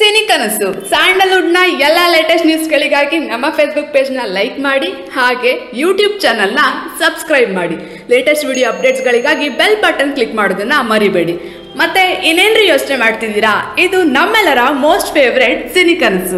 Cine ಕನಸು ಸ್ಯಾಂಡಲ್ವುಡ್ನ ಎಲ್ಲ latest ನ್ಯೂಸ್ಗಳಿಗಾಗಿ ನಮ್ಮ ಫೇಸ್ಬುಕ್ ಪೇಜ್ನ ಲೈಕ್ ಮಾಡಿ ಹಾಗೆ ಯೂಟ್ಯೂಬ್ ಚಾನಲ್ನ ಸಬ್ಸ್ಕ್ರೈಬ್ ಮಾಡಿ ಲೇಟೆಸ್ಟ್ ವಿಡಿಯೋ ಅಪ್ಡೇಟ್ಸ್ಗಳಿಗಾಗಿ ಬೆಲ್ ಬಟನ್ ಕ್ಲಿಕ್ ಮಾಡೋದನ್ನ ಮರಿಬೇಡಿ ಮತ್ತೆ ಇನ್ನೇನ್ರಿ ಯೋಚನೆ ಮಾಡ್ತಿದ್ದೀರಾ ಇದು ನಮ್ಮೆಲ್ಲರ ಮೋಸ್ಟ್ ಫೇವ್ರೆಟ್ ಸಿನಿ ಕನಸು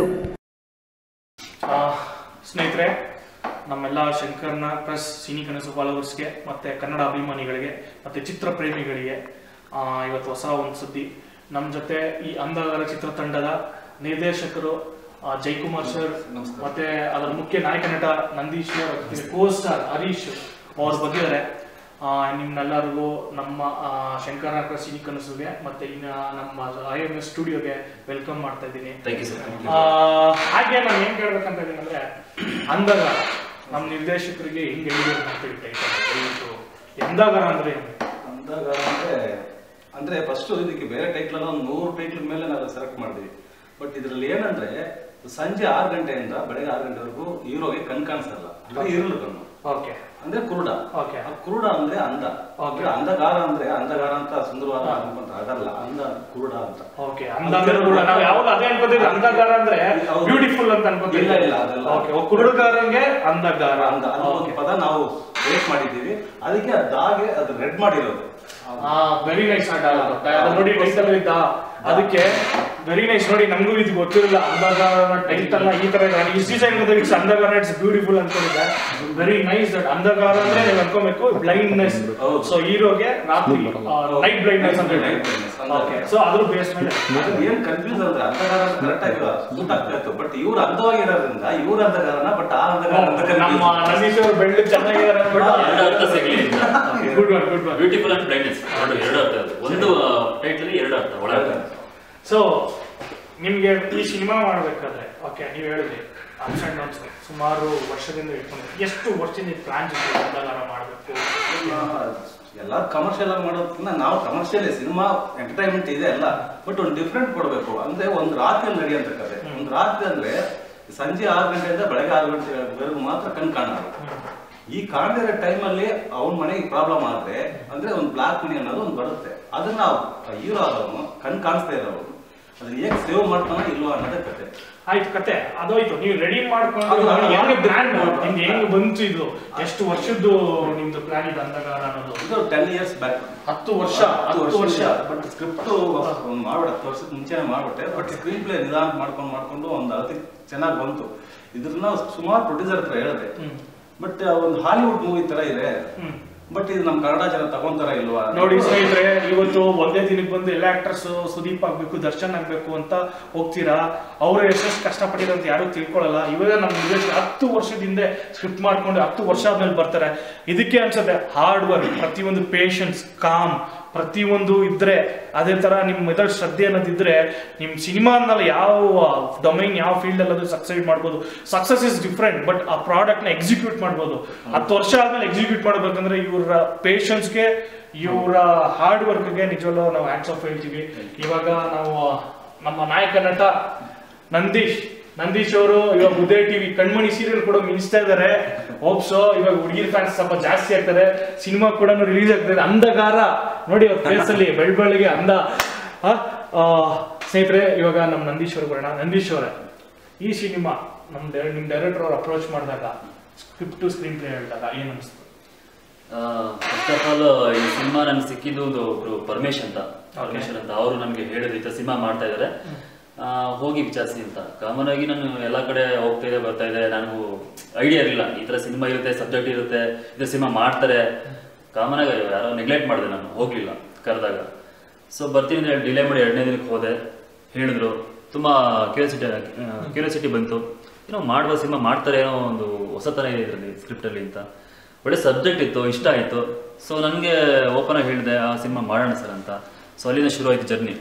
ಆ, ಸ್ನೇಹಿತರೆ ನಮ್ಮೆಲ್ಲ ಶಂಕರ್ನ ಪ್ಲಸ್ ಸಿನಿ ಕನಸು ಫಾಲೋವರ್ಸ್ಗೆ ಮತ್ತೆ ಕನ್ನಡ ಅಭಿಮಾನಿಗಳಿಗೆ ಮತ್ತೆ ಚಿತ್ರ ಪ್ರೇಮಿಗಳಿಗೆ ಆ, ಇವತ್ತು ಹೊಸ ಒಂದು ಸುದ್ದಿ ನಮ್ಮ ಜೊತೆ ಈ ಅಂಧಗಾರ ಚಿತ್ರತಂಡದ ನಿರ್ದೇಶಕರು ಆ, ಜೈಕುಮಾರ್ ಸರ್ ಮತ್ತೆ ಅದರ ಮುಖ್ಯ ನಾಯಕ ನಟ ನಂದೀಶ್ ಕೋ ಸ್ಟಾರ್ ಹರೀಶ್ ಅವ್ರು ಬಂದಿದ್ದಾರೆ ಆ, ನಿಮ್ನೆಲ್ಲರಿಗೂ ನಮ್ಮ ಆ, ಶಂಕರ ಪ್ಲಸ್ ಸಿನಿ ಕನಸುಗೆ ಮತ್ತೆ ಇನ್ನ ನಮ್ಮ ಐ ಎಂ ಎಸ್ ಸ್ಟುಡಿಯೋಗೆ ವೆಲ್ಕಮ್ ಮಾಡ್ತಾ ಇದ್ದೀನಿ ಥ್ಯಾಂಕ್ ಯು ಸರ್ ಆ, ಹಾಗೆ ನಾನು ಏನ್ ಕೇಳ್ಬೇಕಂತ ಇದೀನಿ ಅಂದ್ರೆ ಅಂದಾಗ ನಮ್ಮ ನಿರ್ದೇಶಕರಿಗೆ ಹೆಂಗ್ ಹೇಳಿದ್ರು ಅಂತ ಹೇಳಿ title ದಯವಿಟ್ಟು ಎಂದಾಗಾರ ಅಂದ್ರೆ ಏನು? ಅಂದಾಗ ಅಂದ್ರೆ ಅಂದ್ರೆ ಫಸ್ಟ್ ಇದಕ್ಕೆ ಬೇರೆ ಟೈಟ್ಲ್ ಒಂದು ನೂರು ಟೈಟ್ಲ್ ಮೇಲೆ ನಾವು ಸೆಲೆಕ್ಟ್ ಮಾಡಿದ್ವಿ ಬಟ್ ಇದ್ರಲ್ಲಿ ಏನಂದ್ರೆ ಸಂಜೆ ಆರು ಗಂಟೆಯಿಂದ ಬೆಳಗ್ಗೆ ಆರು ಗಂಟೆವರೆಗೂ ಹೀರೋಗೆ ಕಣ್ ಕಾಣಿಸಲ್ಲ ಬರೀ ಇರಲು ಕಣ್ಣು ಓಕೆ ಅಂದ್ರೆ ಕುರುಡ ಓಕೆ ಆ ಕುರುಡ ಅಂದ್ರೆ ಅಂಧ Okay. ಅಂದ್ರೆ ಅಂಧಗಾರ ಅಂದ್ರೆ ಅಂಧಗಾರ ಅಂತ ಸುಂದರವಾದ ಅಂತ ಅದಲ್ಲ ಅಂಧ ಕುರುಡ ಅಂತ ಓಕೆ ಅಂದಾಗ ಕೂಡ ನಾವು ಯಾವಾಗ ಅದೇ ಅನ್ಕೋತೀವಿ ಅಂಧಗಾರ ಅಂದ್ರೆ ಹೌದು. ಬ್ಯೂಟಿಫುಲ್ ಅಂತ ಅನ್ಕೋತೀವಿ ಇಲ್ಲ, ಇಲ್ಲ, ಅದೆಲ್ಲ. ಓಕೆ ಕುರುಡುಗಾರಂಗೆ ಅಂಧಗಾರ ಅಂಧ ಅದು ಒಂದು ಪದ ನಾವು ವೇಟ್ ಮಾಡಿದ್ದೀವಿ ಅದಕ್ಕೆ ಆ ದಾಗೆ ಅದು ರೆಡ್ ಮಾಡಿರೋದು ವೆರಿ ನೈಸ್ ಆಟ ನೋಡಿ ಟೈಟಲ್ ಇದ್ದ ಅದಕ್ಕೆ ವೆರಿ ನೈಸ್ ನೋಡಿ ನಮಗೂ ಇದು ಗೊತ್ತಿರಲಿಲ್ಲ ಅಂಧಗಾರ ಟೈಟಲ್ ಈ ತರ ನಾನು ಇಷ್ಟು ದಿವಸ ಏನಿದೆ ಇಟ್ಸ್ ಅಂಧಗಾರ ಇಟ್ಸ್ ಬ್ಯೂಟಿಫುಲ್ ಅನ್ಕೊಂಡಿದ್ದೆ ವೆರಿ ನೈಸ್ ದಟ್ ಅಂಧಗಾರ ಅಂದ್ರೆ ನೀವು ಅನ್ಕೋಬೇಕು ಬ್ಲೈಂಡ್ನೆಸ್ ಹೌದು. ಸೊ ಹೀರೋಗೆ ರಾತ್ರಿ ನೈಟ್ ಬ್ಲೈಂಡ್ನೆಸ್ ಅಂತ ಹೇಳಿ Night blindness, ಅಂಧಗಾರ. ಓಕೆ ಸೊ ಅದ್ರ ಬೇಸ್ ಮೇಲೆ ಅದು ಏನ್ ಕನ್ಫ್ಯೂಸ್ ಅಂದ್ರೆ ಅಂಧಗಾರ ಕರೆಕ್ಟ್ ಆಗಿ ಸೂಟ್ ಆಗ್ತಾ ಇತ್ತು ಬಟ್ ಇವ್ರು ಅಂಧವಾಗಿರೋದ್ರಿಂದ ಇವ್ರ ಅಂಧಗಾರನ ಬಟ್ ಆ ಅಂಧಗಾರ ಅಂತ ನಮ್ಮ ನಂದೀಶ್ ಅವರು ಬೆಳ್ಳಿ ಚೆನ್ನಾಗಿದ್ದಾರೆ ಎರಡು ಅರ್ಥ ಸಿಗಲಿ good one good one beautiful and blindness ಎರಡು ಎರಡು ಅರ್ಥ ಅದು ಒಂದು ಟೈಟಲ್ ಎರಡು ಅರ್ಥ ಒಳ ಅರ್ಥ ಸೊ ನಿಮ್ಗೆ ಈ ಸಿನಿಮಾ ಮಾಡ್ಬೇಕಾದ್ರೆ ಓಕೆ ನೀವು ಹೇಳಿದ್ರಿ ಅಪ್ಸ್ ಅಂಡ್ ಡೌನ್ಸ್ ಸುಮಾರು ವರ್ಷದಿಂದ ಇಟ್ಕೊಂಡು ಎಷ್ಟು ವರ್ಷದಿಂದ ಪ್ಲಾನ್ ಜೊತೆ ಅಂಧಗಾರ ಮಾಡಬೇಕು ಎಲ್ಲ ಕಮರ್ಷಿಯಲ್ ಆಗಿ ಮಾಡೋದಕ್ಕಿಂತ ನಾವು ಕಮರ್ಷಿಯಲ್ ಸಿನಿಮಾ ಎಂಟರ್ಟೈನ್ಮೆಂಟ್ ಇದೆ ಅಲ್ಲ ಬಟ್ ಒಂದು ಡಿಫ್ರೆಂಟ್ ಕೊಡಬೇಕು ಅಂದ್ರೆ ಒಂದು ರಾತ್ರಿಯಲ್ಲಿ ನಡೆಯುವಂತ ಕತೆ ಒಂದು ರಾತ್ರಿ ಅಂದ್ರೆ ಸಂಜೆ ಆರು ಗಂಟೆಯಿಂದ ಬೆಳಗ್ಗೆ ಆರು ಗಂಟೆವರೆಗೂ ಮಾತ್ರ ಕಣ್ ಕಾಣೋದು ಈ ಕಾಣದಿರೋ ಟೈಮಲ್ಲಿ ಅವನ ಮನೆಗೆ ಪ್ರಾಬ್ಲಮ್ ಆದ್ರೆ ಅಂದ್ರೆ ಒಂದು ಬ್ಲಾಕ್ ಮನಿ ಅನ್ನೋದು ಒಂದು ಬರುತ್ತೆ ಅದನ್ನ ಹೀರೋ ಆದವನು ಕಣ್ ಕಾಣಿಸ್ತಾ ಇರೋನು ಅದನ್ನ ಹೇಗೆ ಸೇವ್ ಮಾಡ್ತಾನ ಇಲ್ವಾ ಅನ್ನೋದೇ ಕತೆ ಆಯ್ತು ಕತೆ ಅದೋಯ್ತು ನೀವು ರೆಡಿ ಮಾಡ್ಕೊಂಡು ಅದು ನಿಮ್ಗೆ ಹೆಂಗ್ ಅದು- ಪ್ಲಾನ್ ನಿಮ್ಗೆ ಹೆಂಗ್ ಬಂತು ಇದು ಎಷ್ಟು ವರ್ಷದ್ದು ನಿಮ್ದು ಪ್ಲಾನ್ ಇದೆ ಅಂಧಗಾರ ಅನ್ನೋದು ಇದು ಟೆನ್ ಇಯರ್ಸ್ ಬ್ಯಾಕ್ ಹತ್ತು ವರ್ಷ ಹತ್ತು ಹತ್ತು ವರ್ಷ ಬಟ್ ಸ್ಕ್ರಿಪ್ಟ್ ಮಾಡ್ಬಿಡ ಹತ್ತು ವರ್ಷದ ಮುಂಚೆನೆ ಮಾಡ್ಬಿಟ್ಟೆ ಬಟ್ ಸ್ಕ್ರೀನ್ ಪ್ಲೇ ನಿಧಾನ ಮಾಡ್ಕೊಂಡು ಮಾಡ್ಕೊಂಡು ಒಂದು ಅತಿ ಚೆನ್ನಾಗಿ ಬಂತು ಇದ್ರನ್ನ ಸುಮಾರು ಪ್ರೊಡ್ಯೂಸರ್ ಹತ್ರ ಹೇಳಿದೆ ಹ್ಮ್. ಬಟ್ ಒಂದು ಹಾಲಿವುಡ್ ಮೂವಿ ತರ ಇದೆ ಹ್ಮ್. ಬಟ್ ಇದು ನಮ್ಮ ಕನ್ನಡ ಜನ ತಗೊಂತಾರ ಇಲ್ವಾ ನೋಡಿ ಸ್ನೇಹಿತರೆ ಇವತ್ತು ಒಂದೇ ದಿನಕ್ಕೆ ಬಂದು ಎಲ್ಲ ಆಕ್ಟರ್ಸ್ ಸುದೀಪ್ ಆಗ್ಬೇಕು ದರ್ಶನ್ ಆಗ್ಬೇಕು ಅಂತ ಹೋಗ್ತೀರಾ ಅವ್ರು ಎಷ್ಟೆಷ್ಟು ಕಷ್ಟಪಟ್ಟಿರೋ ಅಂತ ಯಾರು ತಿಳ್ಕೊಳ್ಳಲ್ಲ ಇವಾಗ ನಮ್ಮ ನಿರ್ದೇಶಕ ಹತ್ತು ವರ್ಷದ ಹಿಂದೆ ಸ್ಕ್ರಿಪ್ಟ್ ಮಾಡ್ಕೊಂಡು ಹತ್ತು ವರ್ಷ ಆದ್ಮೇಲೆ ಬರ್ತಾರೆ ಇದಕ್ಕೆ ಅನ್ಸುತ್ತೆ ಹಾರ್ಡ್ ವರ್ಕ್ ಪ್ರತಿಯೊಂದು ಪೇಷನ್ಸ್ ಕಾಮ್ ಪ್ರತಿಯೊಂದು ಇದ್ರೆ ಅದೇ ತರ ನಿಮ್ ಮೆಥಡ್ ಶ್ರದ್ಧೆ ಅನ್ನೋದಿದ್ರೆ ನಿಮ್ ಸಿನಿಮಾ ಅನ್ನಲ್ಲ ಯಾವ ಡೊಮೈನ್ ಯಾವ ಫೀಲ್ಡ್ ಅಲ್ಲದು ಸಕ್ಸೈಡ್ ಮಾಡ್ಬೋದು ಸಕ್ಸಸ್ ಇಸ್ ಡಿಫ್ರೆಂಟ್ ಬಟ್ ಆ ಪ್ರಾಡಕ್ಟ್ ನ ಎಕ್ಸಿಕ್ಯೂಟ್ ಮಾಡ್ಬೋದು ಹತ್ತು ವರ್ಷ ಆದ್ಮೇಲೆ ಎಕ್ಸಿಕ್ಯೂಟ್ ಮಾಡ್ಬೇಕಂದ್ರೆ ಇವರ ಪೇಷನ್ಸ್ಗೆ ಇವರ ಹಾರ್ಡ್ ವರ್ಕ್ಗೆ ನಿಜವಲ್ಲೂ ನಾವು ಹ್ಯಾಂಡ್ಸ್ ಆಫ್ ಹೇಳ್ತೀವಿ ಇವಾಗ ನಾವು ನಮ್ಮ ನಾಯಕ ನಟ ನಂದೀಶ್ ನಂದೀಶ್ ಅವರು ಇವಾಗ ಉದಯ ಟಿವಿ ಕಣ್ಮಣಿ ಸೀರಿಯಲ್ ಕೂಡ ಮಿಂಚ್ತಾ ಇದ್ದಾರೆ ಹೋಪ್ಸೋ ಇವಾಗ ಹುಡುಗಿರ್ ಫ್ಯಾನ್ಸ್ ಸ್ವಲ್ಪ ಜಾಸ್ತಿ ಆಗ್ತಾರೆ ಸಿನಿಮಾ ಕೂಡ ರಿಲೀಸ್ ಆಗ್ತದೆ ಅಂಧಗಾರ ನೋಡಿ ಅವ್ರ ಫೇಸ್ ಅಲ್ಲಿ ಬೆಳ್ ಬೆಳಗ್ಗೆ ಅಂದ ಆ, ಆ, ಸ್ನೇಹಿತರೆ ಇವಾಗ ನಮ್ಮ ನಂದೀಶ್ ಅವ್ರು ಬರೋಣ ನಂದೀಶ್ ಅವರೇ ಈ ಸಿನಿಮಾ ನಮ್ ಡೈ- ನಿಮ್ ಡೈರೆಕ್ಟರ್ ಅವ್ರು ಅಪ್ರೋಚ್ ಮಾಡಿದಾಗ ಸ್ಕ್ರಿಪ್ಟ್ ಟು ಸ್ಕ್ರೀನ್ ಪ್ಲೇ ಹೇಳಿದಾಗ ಏನ್ ಅನಿಸ್ತು ಫಸ್ಟ್ ಆಫ್ ಆಲ್ ಈ ಸಿನಿಮಾ ನನ್ಗೆ ಸಿಕ್ಕಿದ್ದು ಒಂದು ಒಬ್ರು ಪರಮೇಶ್ ಅಂತ ಪರಮೇಶ್ವರ್ ಅಂತ ಅವರು ನಮಗೆ ಹೇಳಿದ್ರು ಈ ಥರ ಸಿನಿಮಾ ಮಾಡ್ತಾ ಇದ್ದಾರೆ ಆ, ಹೋಗಿ ವಿಚಾರಿಸಿ ಅಂತ ಕಾಮನ್ ಆಗಿ ನಾನು ಎಲ್ಲ ಕಡೆ ಹೋಗ್ತಾ ಇದೆ ಬರ್ತಾ ಇದೆ ನನಗೂ ಐಡಿಯಾ ಇರಲಿಲ್ಲ ಈ ತರ ಸಿನಿಮಾ ಇರುತ್ತೆ ಸಬ್ಜೆಕ್ಟ್ ಇರುತ್ತೆ ಇದು ಸಿನಿಮಾ ಮಾಡ್ತಾರೆ ಕಾಮನ್ ಆಗಿ ಯಾರೋ ನೆಗ್ಲೆಕ್ಟ್ ಮಾಡಿದೆ ನಾನು ಹೋಗ್ಲಿಲ್ಲ ಕರೆದಾಗ ಸೊ ಬರ್ತೀನಿ ಅಂದ್ರೆ ಡಿಲೇ ಮಾಡಿ ಎರಡನೇ ದಿನಕ್ಕೆ ಹೋದೆ ಹೇಳಿದ್ರು ತುಂಬಾ ಕ್ಯೂರಿಯಾಸಿಟಿ ಕ್ಯೂರಿಯಾಸಿಟಿ ಬಂತು ಏನೋ ಮಾಡುವ ಸಿನಿಮಾ ಮಾಡ್ತಾರೆ ಏನೋ ಒಂದು ಹೊಸತನ ಇದೆ ಇದರಲ್ಲಿ ಸ್ಕ್ರಿಪ್ಟಲ್ಲಿ ಅಂತ ಒಳ್ಳೆ ಸಬ್ಜೆಕ್ಟ್ ಇತ್ತು ಇಷ್ಟ ಆಯಿತು ಸೊ ನನಗೆ ಓಪನ್ ಆಗಿ ಹೇಳಿದೆ ಆ ಸಿನಿಮಾ ಮಾಡೋಣ ಸರ್ ಅಂತ ಸೊ ಅಲ್ಲಿಂದ ಶುರು ಆಯಿತು ಜರ್ನಿ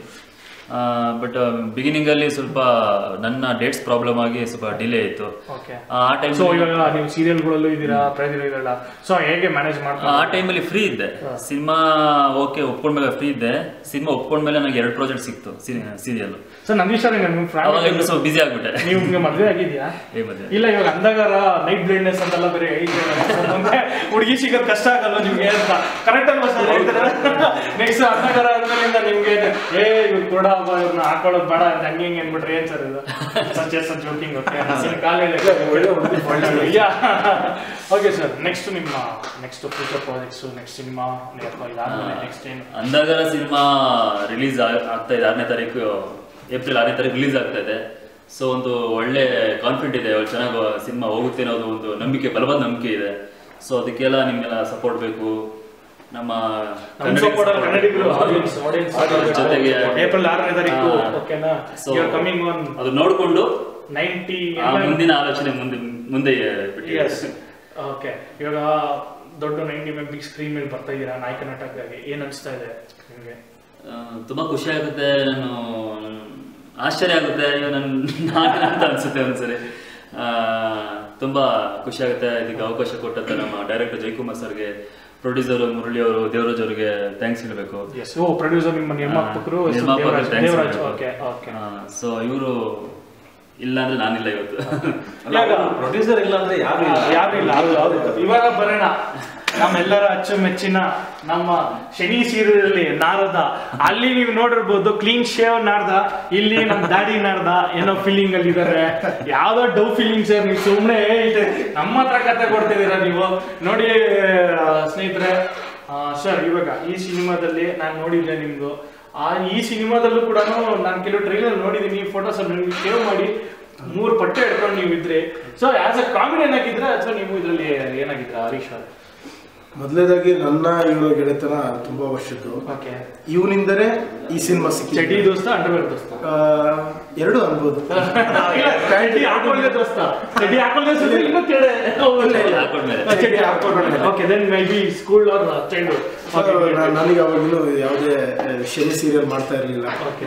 ಬಟ್ ಬಿಗಿನಿಂಗಲ್ಲಿ ಸ್ವಲ್ಪ ನನ್ನ ಡೇಟ್ಸ್ ಪ್ರಾಬ್ಲಮ್ ಆಗಿ ಸ್ವಲ್ಪ ಡಿಲೇ ಆಯಿತು ಓಕೆ ಆ ಟೈಮ್ ಸೊ ಇವಾಗ ನೀವು ಸೀರಿಯಲ್ಗಳಲ್ಲೂ ಇದ್ದೀರಾ ಪ್ರೈದಿನ ಇರಲ್ಲ ಸೊ ಹೇಗೆ ಮ್ಯಾನೇಜ್ ಆ ಮಾಡ್ಕೊಂಡು ಟೈಮಲ್ಲಿ ಫ್ರೀ ಇದ್ದೆ ಸಿನಿಮಾ ಓಕೆ ಒಪ್ಕೊಂಡ್ಮೇಲೆ ಫ್ರೀ ಇದ್ದೆ ಸಿನಿಮಾ ಒಪ್ಕೊಂಡ್ಮೇಲೆ ನನಗೆ ಎರಡು ಪ್ರಾಜೆಕ್ಟ್ ಸಿಕ್ತು ಸೀರಿಯಲ್ ಸೊ ನಂದೀಶ್ ಅವ್ರೆ ನಿಮ್ ಅವಾಗ ಫ್ಯಾಮಿಲಿ ಇನ್ನು ಸ್ವಲ್ಪ ಬಿಸಿ ಆಗ್ಬಿಟ್ಟೆ ನೀವು ನಿಮ್ಗೆ ಮದ್ವೆ ಆಗಿದ್ಯಾ ಏ ಮದುವೆ ಇಲ್ಲ ಇವಾಗ ಅಂಧಗಾರ ನೈಟ್ ಬ್ಲೈಂಡ್ನೆಸ್ ಅಂತೆಲ್ಲ ಬೇರೆ ಐತೆ ಹುಡುಗಿ ಸಿಗೋದು ಕಷ್ಟ ಆಗಲ್ಲ ನಿಮ್ಗೆ ಅಂತ ಕರೆಕ್ಟ್ ಅಲ್ವಾ ಸರ್ ಹೇಳ್ತಾರೆ ನೆಕ್ಸ್ಟ್ ಅಂಧಗಾರ ಆದ್ಮೇಲಿಂದ ನಿಮ್ಗೆ ಏ ಇವ್ರು ಕೂಡ ಒಬ್ಬ ಇವ್ರನ್ನ ಹಾಕೊಳ್ಳೋದು ಬೇಡ ಅಂತ ಹಂಗೆ ಹಿಂಗೆ ಅನ್ಬಿಟ್ರೆ ಏನ್ ಸರ್ ಇದು ಸಜೆಸ್ joking okay college okay sir next ನಿಮ್ಮ next future projects next cinema ಇದಾದ್ಮೇಲೆ ನೆಕ್ಸ್ಟ್ ಏನು ಅಂದಾಗರ ಸಿನಿಮಾ ರಿಲೀಸ್ ಆಗ್ತಾ ಇದೆ ಆರನೇ ತಾರೀಕು ಏಪ್ರಿಲ್ ಆರನೇ ತಾರೀಕು ರಿಲೀಸ್ ಆಗ್ತಾ ಇದೆ ಸೊ ಒಂದು ಒಳ್ಳೆ ಕಾನ್ಫಿಡೆಂಟ್ ಇದೆ ಚೆನ್ನಾಗಿ ಸಿನಿಮಾ ಹೋಗುತ್ತೆ ಅನ್ನೋದು ಒಂದು ನಂಬಿಕೆ ಬಲವಾದ ನಂಬಿಕೆ ಇದೆ ಸೊ ಅದಕ್ಕೆಲ್ಲ ನಿಮ್ಗೆಲ್ಲ ಸಪೋರ್ಟ್ ಬೇಕು ನಮ್ಮ ನಮ್ಮ ಕನ್ನಡಿಗರ support support ಕನ್ನಡಿಗರು ಬೇಕು. audience, audience ಜೊತೆಗೆ ಏಪ್ರಿಲ್ ಆರನೇ ತಾರೀಕು ಹಾ. ಓಕೆನಾ So, ಕಮಿಂಗ್ ಒನ್ ಅದು ನೋಡ್ಕೊಂಡು ನೈಂಟಿ ಆ ಮುಂದಿನ ಆಲೋಚನೆ ಮುಂದೆ ಮುಂದೆ ಬಿಟ್ಟಿದೆ. ಎಸ್ ಓಕೆ ಇವಾಗ ದೊಡ್ಡ ನೈಂಟಿ ಎಂ ಬಿಗ್ ಸ್ಕ್ರೀನ್ ಮೇಲೆ ಬರ್ತಾ ಇದ್ದೀರಾ ನಾಯಕ ನಟಕ್ಕಾಗಿ ಏನ್ ಅನಿಸ್ತಾ ಇದೆ ನಿಮಗೆ ಆ, ತುಂಬಾ ಖುಷಿ ಆಗುತ್ತೆ ನಾನು ಆಶ್ಚರ್ಯ ಆಗುತ್ತೆ ಅಯ್ಯೋ ನನ್ ನಾನು ಅಂತ ಅನ್ಸುತ್ತೆ ಒಂದ್ಸರಿ ಆ, ತುಂಬಾ ಖುಷಿ ಆಗುತ್ತೆ ಇದಕ್ಕೆ ಅವಕಾಶ ಕೊಟ್ಟಂತ ನಮ್ಮ ಡೈರೆಕ್ಟರ್ ಜಯಕುಮಾರ್ ಸರ್ಗೆ ಪ್ರೊಡ್ಯೂಸರ್ ಮುರಳಿ ಅವರು ದೇವರಾಜ್ ಅವರಿಗೆ ಥ್ಯಾಂಕ್ಸ್ ಹೇಳಬೇಕು ಎಸ್ ಓ ಪ್ರೊಡ್ಯೂಸರ್ ನಿಮ್ಮ ನಿರ್ಮಾಪಕರು S. Devaraj Devaraj okay okay so ಇವರು ಇಲ್ಲ ಅಂದ್ರೆ ನಾನಿಲ್ಲ ಇವತ್ತು ಪ್ರೊಡ್ಯೂಸರ್ ಇಲ್ಲ ಅಂದ್ರೆ ಯಾರು ಇಲ್ಲ ಯಾರು ಇಲ್ಲ ಹೌದು ಹೌದು ಇವಾಗ ಬರೋಣ ನಮ್ಮೆಲ್ಲರ ಅಚ್ಚುಮೆಚ್ಚಿನ ನಮ್ಮ ಶನಿ ಸೀರಿಯಲ್ ನಾರದ ಅಲ್ಲಿ ನೀವು ನೋಡಿರ್ಬೋದು ಕ್ಲೀನ್ ಶೇವ್ ನಾರ್ದ ಇಲ್ಲಿ ನಮ್ ದಾಡಿ ನಾರ್ದ ಏನೋ ಫೀಲಿಂಗ್ ಅಲ್ಲಿ ಇದಾರೆ ಯಾವ್ದೋ ಡವ್ ಫೀಲಿಂಗ್ ಸರ್ ನೀವು ಸುಮ್ನೆ ನಮ್ಮ ಹತ್ರ ಕತೆ ಕೊಡ್ತಿದ್ದೀರಾ ನೀವು ನೋಡಿ ಆ, ಸ್ನೇಹಿತರೆ ಸರ್ ಇವಾಗ ಈ ಸಿನಿಮಾದಲ್ಲಿ ನಾನು ನೋಡಿದ್ದೆ ನಿಮ್ದು ಆ ಈ ಸಿನಿಮಾದಲ್ಲೂ ಕೂಡ ನಾನು ಕೆಲವು ಟ್ರೈಲರ್ ನೋಡಿದೀನಿ ಫೋಟೋಸ್ ನೀವು ಸೇವ್ ಮಾಡಿ ಮೂರು ಪಟ್ಟೆ ಹಿಡ್ಕೊಂಡು ನೀವು ಇದ್ರಿ ಸೊ ಆಸ್ ಅ ಕಾಮಿಡಿ ಏನಾಗಿದ್ರ ಅಥವಾ ನೀವು ಇದರಲ್ಲಿ ಏನಾಗಿದ್ರ ಹರೀಶ್ ಅವ್ರೆ ಮೊದಲನೇದಾಗಿ ನನ್ನ ಇವರ ಗೆಳೆತನ ತುಂಬಾ ವರ್ಷದ್ದು ಓಕೆ ಇವನಿಂದನೇ ಈ ಸಿನಿಮಾ ಸಿಕ್ಕಿ ಚಡ್ಡಿ ದೋಸ್ತ ಅಂಡರ್ವೇರ್ ದೋಸ್ತ ಎರಡು ಅನ್ಬೋದು ಚಡ್ಡಿ ಹಾಕೊಳ್ಳದೆ ದೋಸ್ತ ಚಡ್ಡಿ ಹಾಕೊಳ್ಳದೆ ದೋಸ್ತ ಇನ್ನೂ ಕೆಡೆ ಹಾಕೊಂಡ್ಮೇಲೆ. ಚಡ್ಡಿ ಹಾಕೊಂಡ್ಮೇಲೆ okay then maybe school or child ನಾ- ನನಗೆ ಅವಾಗಿನ್ನೂ ಯಾವುದೇ ಆ, ಶನಿ ಸೀರಿಯಲ್ ಮಾಡ್ತಾ ಇರಲಿಲ್ಲ Okay.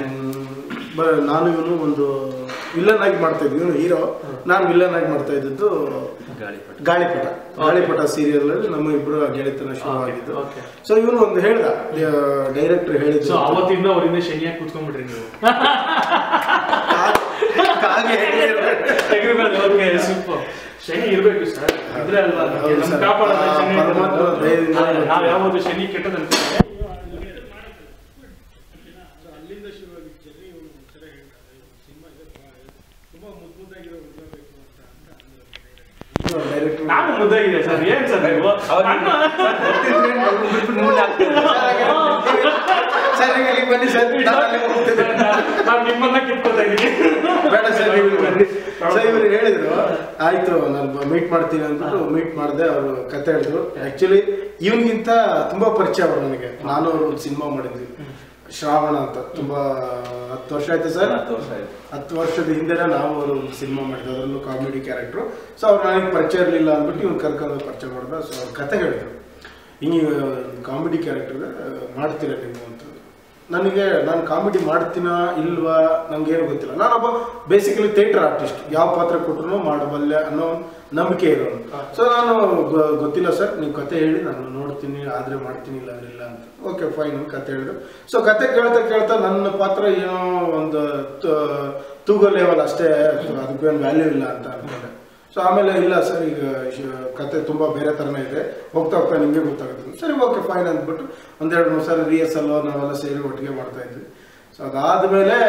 ನಾನು ಇವನು ಒಂದು ವಿಲನ್ ಆಗಿ ಮಾಡ್ತಾ ಇದ್ವಿ ಇವನು ಹೀರೋ ನಾನು ವಿಲನ್ ಆಗಿ ಮಾಡ್ತಾ ಇದ್ದದ್ದು ಗಾಳಿಪಟ ಗಾಳಿಪಟ ಗಾಳಿಪಟ ಸೀರಿಯಲ್ ಅಲ್ಲಿ ನಮ್ಮ ಇಬ್ಬರು ಗೆಳೆತನ ಶುರುವಾಗಿದ್ದು Okay. ಸೊ ಇವನು ಒಂದು ಹೇಳ್ದ ಡೈರೆಕ್ಟರ್ ಸೊ ಹೇಳಿದ್ದು ಅವತ್ತಿಂದ ಅವರಿಂದ ಶನಿಯಾಗಿ ಕೂತ್ಕೊಂಡ್ಬಿಟ್ರಿ ನೀವು ಹಾಗೆ ಹೇಳಿದ್ರು. ಓಕೆ ಸೂಪರ್ ಶನಿ ಇರ್ಬೇಕು ಸರ್ ಇದ್ರೆ ಅಲ್ವಾ ನಮ್ಗೆ ಹೌದು ನಮ್ ಸರ್. ಕಾಪಾಡೋದು ಆ, ಶನಿ ಪರಮಾತ್ಮ ಇರೋದು. ದಯದಿಂದ ಹಾ, ನಾವ್ ಯಾವುದು ಶನಿ ಕೆಟ್ಟದಂತ ಡೈರೆಕ್ಟರ್ ನಾನು ಮುದ್ದಾಗಿದೆ ಸರ್ ಏನ್ ಸರ್ ನೀವು ಅಣ್ಣ. ಗೊತ್ತಿದ್ರೆ ಅವ್ರು ಬಿಟ್ಟು ನಿಮ್ಮನ್ನ ಹಾಕ್ತಾರೆ. ಸರ್ ಈಗ ಇಲ್ಲಿಗೆ ಬನ್ನಿ ಸರ್ ನಾನು ಅಲ್ಲಿಗೆ ಹೋಗ್ತಿದ್ದೆ. ನಾನ್ ನಿಮ್ಮನ್ನ ಕಿತ್ಕೋತಾ ಇದೀನಿ ಬೇಡ ಸರ್ ನೀವು ಇಲ್ಲಿ ಬನ್ನಿ ಸೊ ಇವ್ರು ಹೇಳಿದ್ರು ಆಯ್ತು ನಾನು ಮೀಟ್ ಮಾಡ್ತೀನಿ ಅಂದ್ಬಿಟ್ಟು ಮೀಟ್ ಮಾಡಿದೆ ಅವರು ಕತೆ ಹೇಳಿದ್ರು ಆಕ್ಚುಲಿ ಇವನಿಗಿಂತ ತುಂಬಾ ಪರಿಚಯ ಅವರು ನನಗೆ ನಾನು ಅವರು ಒಂದು ಸಿನಿಮಾ ಮಾಡಿದ್ವಿ ಶ್ರಾವಣ ಅಂತ ತುಂಬಾ ಹತ್ತು ವರ್ಷ ಆಯ್ತು ಸರ್ ಹತ್ತು ವರ್ಷ ಆಯ್ತು. ಹತ್ತು ವರ್ಷದ ಹಿಂದೆನೇ ನಾವು ಅವರು ಒಂದು ಸಿನಿಮಾ ಮಾಡಿದ್ವಿ ಅದರಲ್ಲೂ ಕಾಮಿಡಿ ಕ್ಯಾರೆಕ್ಟ್ರು ಸೊ ಅವ್ರು ನನಗೆ ಪರಿಚಯ ಇರಲಿಲ್ಲ ಅಂದ್ಬಿಟ್ಟು ಇವ್ನು ಕರ್ಕೊಂಡು ಪರಿಚಯ ಮಾಡ್ದ ಸೊ ಅವ್ರ ಕತೆ ಹೇಳಿದ್ರು ಹಿಂಗೆ ಕಾಮಿಡಿ ಕ್ಯಾರೆಕ್ಟರ್ ಮಾಡ್ತೀರಾ ನೀವು ಅಂತ ನನಗೆ ನಾನು ಕಾಮಿಡಿ ಮಾಡ್ತೀನಾ ಇಲ್ವಾ ನಂಗೇನು ಗೊತ್ತಿಲ್ಲ ನಾನೊಬ್ಬ ಬೇಸಿಕಲಿ ಥಿಯೇಟರ್ ಆರ್ಟಿಸ್ಟ್ ಯಾವ ಪಾತ್ರ ಕೊಟ್ಟರು ಮಾಡಬಲ್ಲೆ ಅನ್ನೋ ಒಂದು ನಂಬಿಕೆ ಇರೋನು ಸೊ ನಾನು ಗೊ- ಗೊತ್ತಿಲ್ಲ ಸರ್ ನೀವು ಕತೆ ಹೇಳಿ ನಾನು ನೋಡ್ತೀನಿ ಆದರೆ ಮಾಡ್ತೀನಿ ಇಲ್ಲ ಅಂದ್ರೆ ಇಲ್ಲ ಅಂತ ಓಕೆ ಫೈನ್ ಕತೆ ಹೇಳಿದ್ರು ಸೊ ಕತೆ ಕೇಳ್ತಾ ಕೇಳ್ತಾ ನನ್ನ ಪಾತ್ರ ಏನೋ ಒಂದು ತ- ತೂಗೋ ಲೆವೆಲ್ ಅಷ್ಟೇ ಅದಕ್ಕೇನು ವ್ಯಾಲ್ಯೂ ಇಲ್ಲ ಅಂತ ಅನ್ಕೊಂಡೆ ಸೊ ಆಮೇಲೆ ಇಲ್ಲ ಸರ್ ಈಗ ಶ್- ಕತೆ ತುಂಬ ಬೇರೆ ಥರನೇ ಇದೆ ಹೋಗ್ತಾ ಹೋಗ್ತಾ ನಿಮಗೆ ಗೊತ್ತಾಗುತ್ತೆ ಸರಿ ಓಕೆ ಫೈನ್ ಅಂದ್ಬಿಟ್ಟು ಒಂದೆರಡು ಮೂರು ಸಲ ರಿಹರ್ಸಲ್ ನಾವೆಲ್ಲ ಸೇರಿ ಒಟ್ಟಿಗೆ ಮಾಡ್ತಾ ಇದ್ವಿ ಸೊ ಅದಾದಮೇಲೆ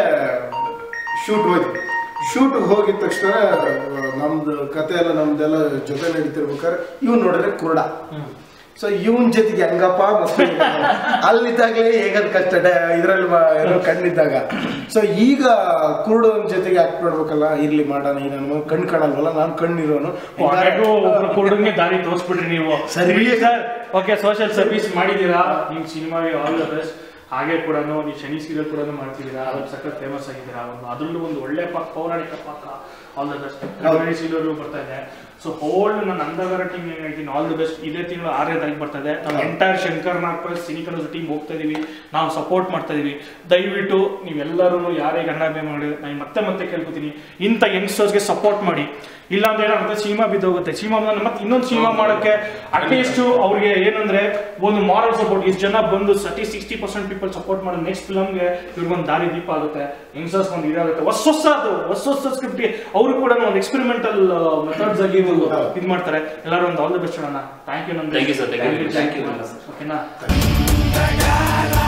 ಶೂಟ್ ಹೋಯ್ತು ಶೂಟ್ಗೆ ಹೋಗಿದ ತಕ್ಷಣ ನಮ್ದು ಕತೆ ಎಲ್ಲ ನಮ್ದೆಲ್ಲ ಜೊತೆ ನಡೀತಿರ್ಬೇಕಾದ್ರೆ ಇವ್ನು ನೋಡಿದ್ರೆ ಕುರುಡ ಸೊ ಇವನ್ ಜೊತೆಗೆ ಹೆಂಗಪ್ಪ ಮತ್ತೆ ಅಲ್ಲಿದ್ದಾಗಲೇ ಹೇಗದ್ ಕಷ್ಟ ಇದ್ರಲ್ಲಿ ಏನೋ ಕಣ್ಣಿದ್ದಾಗ ಸೊ ಈಗ ಕುರುಡನ ಜೊತೆಗೆ ಆಕ್ಟ್ ಮಾಡ್ಬೇಕಲ್ಲ ಇರ್ಲಿ ಮಾಡೋಣ ಈಗ ನಾನು ಕಣ್ ಕಾಣಲ್ವಲ್ಲ ನಾನು ಕಣ್ಣಿರೋನು ಕೊನೆಗೂ ಒಬ್ರು ಕುರುಡಂಗೆ ದಾರಿ ತೋರಿಸ್ಬಿಟ್ರಿ ನೀವು ಸರಿ. ಸರ್ ಓಕೆ ಸೋಷಿಯಲ್ ಸರ್ವಿಸ್ ಮಾಡಿದ್ದೀರಾ ನಿಮ್ ಸಿನಿಮಾಗೆ ಆಲ್ ದ ಬೆಸ್ಟ್ ಹಾಗೆ ಕೂಡ ನೀವು ಶನಿ ಸೀರಿಯಲ್ ಕೂಡ ಮಾಡ್ತಿದ್ದೀರಾ ಅದ್ರಲ್ಲಿ ಸಖತ್ ಫೇಮಸ್ ಆಗಿದ್ದೀರಾ ಒಂದು ಅದರಲ್ಲೂ ಒಂದು ಒಳ್ಳೆ ಪಾಕ ಪೌರಾಣಿಕ ಪಾಕ all the best Shani serial ಬರ್ತಾ ಇದೆ ಸೊ ಹೋಲ್ ನನ್ನ ಅಂದಗಾರ ಟೀಮ್ ಏನ್ ಹೇಳ್ತೀನಿ ಆಲ್ ದಿ ಬೆಸ್ಟ್ ಇದೇ ತಿಂಗಳು ಆರನೇ ತಾರೀಕು ಬರ್ತಾ ಇದೆ ನಮ್ಮ ಎಂಟೈರ್ ಶಂಕರ್ ನಾಗ್ಪುರ ಸಿನಿಕನದ ಟೀಮ್ ಹೋಗ್ತಾ ಇದೀವಿ ನಾವು ಸಪೋರ್ಟ್ ಮಾಡ್ತಾ ಇದೀವಿ ದಯವಿಟ್ಟು ನೀವೆಲ್ಲರೂ ಯಾರೇ ಗಂಡಾಭ್ಯ ಮಾಡಿ ನಾನು ಮತ್ತೆ ಮತ್ತೆ ಕೇಳ್ಕೊತೀನಿ ಇಂಥ ಯಂಗ್ಸ್ಟರ್ಸ್ಗೆ ಸಪೋರ್ಟ್ ಮಾಡಿ ಇಲ್ಲ ಅಂದ್ರೆ ಏನಾಗುತ್ತೆ ಸಿನಿಮಾ ಬಿದ್ದೋಗುತ್ತೆ ಸಿನಿಮಾ ಮತ್ತೆ ಇನ್ನೊಂದು ಸಿನಿಮಾ ಮಾಡೋಕ್ಕೆ ಅಟ್ಲೀಸ್ಟ್ ಅವ್ರಿಗೆ ಏನಂದ್ರೆ ಒಂದು ಮಾರಲ್ ಸಪೋರ್ಟ್ ಇಷ್ಟು ಜನ ಬಂದು ಸಟಿ ಸಿಕ್ಸ್ಟಿ ಪರ್ಸೆಂಟ್ ಪೀಪಲ್ ಸಪೋರ್ಟ್ ಮಾಡೋ ನೆಕ್ಸ್ಟ್ ಫಿಲಮ್ಗೆ ಇವ್ರಿಗೊಂದು ದಾರಿ ದೀಪ ಆಗುತ್ತೆ ಯಂಗ್ಸ್ಟರ್ಸ್ ಒಂದು ಇದಾಗುತ್ತೆ ಹೊಸ ಹೊಸದು ಹೊಸ ಹೊಸ ಸ್ಕ್ರಿಪ್ಟ್ ಅವರು ಕೂಡ ಒಂದು ಎಕ್ಸ್ಪೆರಿಮೆಂಟಲ್ ಮೆಥಡ್ಸ್ ಆಗಿ ಇದು ಇದು ಮಾಡ್ತಾರೆ ಎಲ್ಲರೂ ಒಂದು ಆಲ್ ದ ಬೆಸ್ಟ್ ಅಣ್ಣ thank you Thank you, sir. Thank you. Thank you, sir. ಓಕೆನಾ